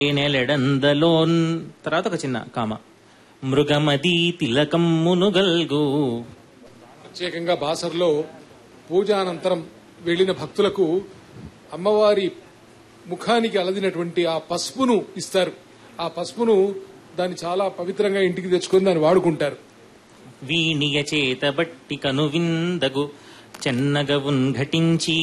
నెలెడందలోన్ తర్వాత ఒక చిన్న కామ మృగమదీ తిలకం మునుగల్గు ప్రత్యేకంగా బాసర్లో పూజానంతరం వెళ్లిన భక్తులకు అమ్మవారి ముఖానికి అలదినటువంటి ఆ పసుపును ఇస్తారు ఆ పసుపును దాన్ని చాలా పవిత్రంగా ఇంటికి తెచ్చుకొని దాన్ని వాడుకుంటారు వీణియ చేత బట్టి కను విందగు చెన్నగవున్ ఘటించి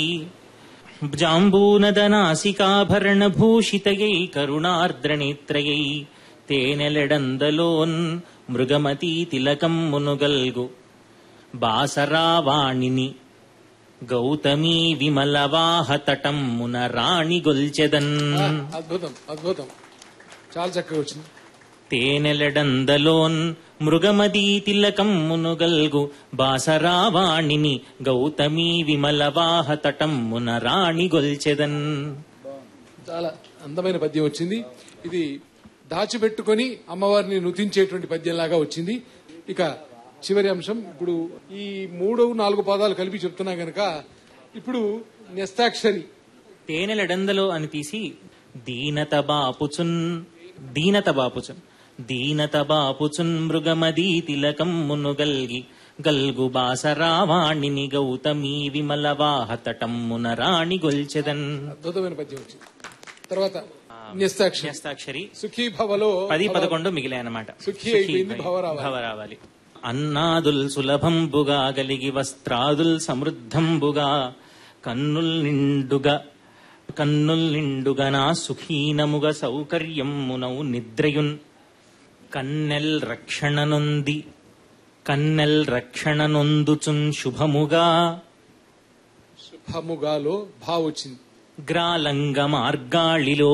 జాంబూనదనాసికాభరణ భూషితయై కరుణార్ద్రనేత్రయై తేనెలెడందలోన్ మృగమతీ తిలకం మునుగల్గు బాసరావాణిని గౌతమీ విమలవాహతటం మున రాణి గొల్చెదన్ ఆ, అద్భుతం అద్భుతం చాలా చక్కగా వచ్చింది తేనెలడందలోన్ మృగమదీ తిలకం మునుగల్గు బాసరావాణిని గౌతమీ విమలవాహతటం మున రాణి గొల్చెదన్ చాలా అందమైన పద్యం వచ్చింది ఇది దాచిపెట్టుకొని అమ్మవారిని నుతించేటువంటి పద్యంలాగా వచ్చింది ఇక చివరి అంశం ఇప్పుడు ఈ మూడు నాలుగు పదాలు కలిపి చెప్తున్నా గనక ఇప్పుడు నెస్తాక్షరి తేనెలడందలో అని తీసి దీనత బాపుచున్ దీనత బాపుచున్ దీనత బాపుచున్ మృగమదీ తిలకం మునుగల్గి గల్గు బాసరావాణిని గౌతమీ విమలవాహతటం మున రాణి గొల్చెదన్ అద్భుతమైన పద్యం వచ్చింది తర్వాత నెస్తాక్షరి హస్తాక్షరి సుఖీ భవలో పది పదకొండు మిగిలాయి అన్నమాట సుఖీ అయిపోయింది, భవ రావాలి. భవ రావాలి అన్నాదుల్ సులభంబుగా గలిగి వస్త్రాదుల్ సమృద్ధంబుగా కన్నుల్ నిండుగా కన్నుల్ నిండుగా నా సుఖీనముగ సౌకర్యమునౌ నిద్రయున్ కన్నెల్ రక్షణ నొంది కన్నెల్ రక్షణ నొందుచున్ శుభముగా శుభముగాలో భావ వచ్చింది గ్రాలంగ మార్గాళిలో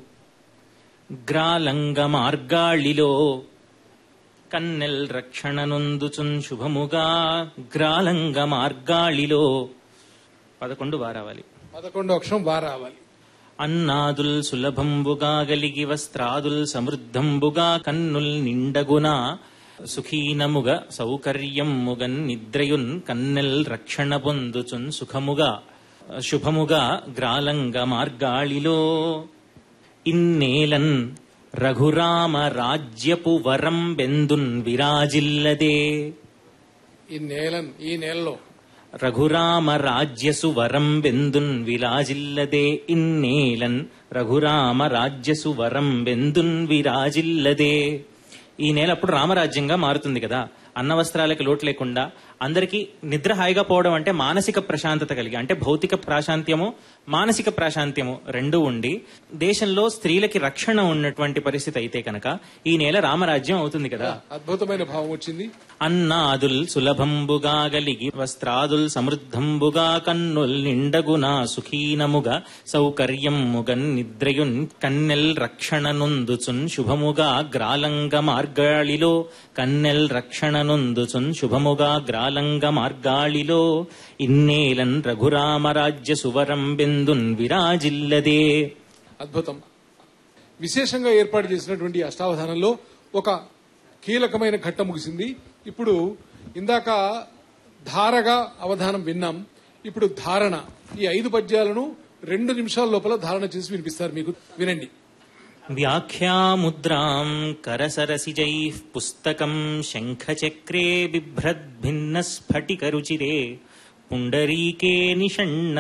గ్రాలంగ మార్గాళిలో కన్నెల్ రక్షణ నొందుచున్ శుభముగా గ్రాలంగ మార్గాళిలో పదకొండు వారావాలి పదకొండో అక్షరం బా రావాలి అన్నాదుల్ సులభంబుగా గలిగి వస్త్రాదుల్ సమృద్ధంబుగా కన్నుల్ నిండగున సుఖీనముగ సౌకర్యముగన్ నిద్రయున్ కన్నెల్ రక్షణ పొందుచున్ సుఖముగా శుభముగా గ్రాలంగ మార్గాళిలో ఇన్నేలన్ రఘురామ రాజ్యపు వరం బెందున్ విరాజిల్లదే ఈ నేల ఈ నేలలో రఘురామ రాజ్యసు వరం బెందున్ విరాజిల్లదే ఇన్నేలన్ రఘురామ రాజ్యసు వరం బెందున్ విరాజిల్లదే ఈ నేల అప్పుడు రామరాజ్యంగా మారుతుంది కదా అన్న వస్త్రాలకి లోటు లేకుండా అందరికీ నిద్ర హాయిగా పోవడం అంటే మానసిక ప్రశాంతత కలిగి అంటే భౌతిక ప్రాశాంత్యము మానసిక ప్రాశాంత్యము రెండు ఉండి దేశంలో స్త్రీలకి రక్షణ ఉన్నటువంటి పరిస్థితి అయితే కనుక ఈ నేల రామరాజ్యం అవుతుంది కదా అద్భుతమైన భావం వచ్చింది అన్నాదుల్ సులభంబుగా గలిగి వస్త్రాదుల్ సమృద్ధంబుగా కన్నుల్ నిండగునా సుఖీనముగా సౌకర్యముగన్ నిద్రయున్ కన్నెల్ రక్షణ నొందుచున్ శుభముగా గ్రాలంగ మార్గాళిలో కన్నెల్ రక్షణ నొందుచున్ శుభముగా గ్రాలంగ మార్గాళిలో ఇన్నేలన్ రఘురామరాజ్య సువరం బెందున్ విరాజిల్లదే అద్భుతం విశేషంగా ఏర్పాటు చేసినటువంటి ఈ అష్టావధానంలో ఒక కీలకమైన ఘట్టం ముగిసింది ఇప్పుడు ఇందాక ధారగా అవధానం విన్నాం ఇప్పుడు ధారణ ఈ ఐదు పద్యాలను రెండు నిమిషాల లోపల ధారణ చేసి వినిపిస్తారు మీకు వినండి వ్యాఖ్యాముద్రాం కరసరసిజై పుస్తకం శంఖచక్రే బిభ్రద్భిన్న స్ఫటికరుచిరే పుండరీకే నిషణ్ణ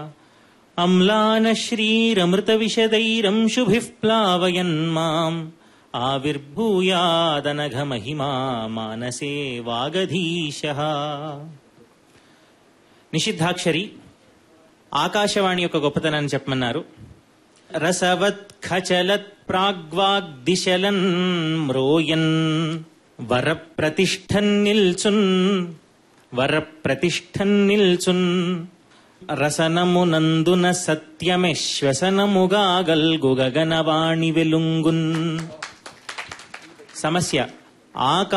అమ్లానశ్రీరమృతవిశదైరంశుభిః ప్లావయన్ మాం ఆవిర్భూయాదనఘమహిమా మానసే వాగధీశ నిషిద్ధాక్షరి ఆకాశవాణి యొక్క గొప్పతనాన్ని చెప్పమన్నారు రసవత్ ఖచలత్ ప్రాగ్వాగ్దిశలన్ మ్రోయన్ వరప్రతిష్ఠన్ నిల్చున్ వరప్రతిష్ఠన్ నిల్చున్ రసనమునందున సత్యమే శ్వసనముగా గల్గు గగనవాణి వెలుంగున్ సమస్య ఆకా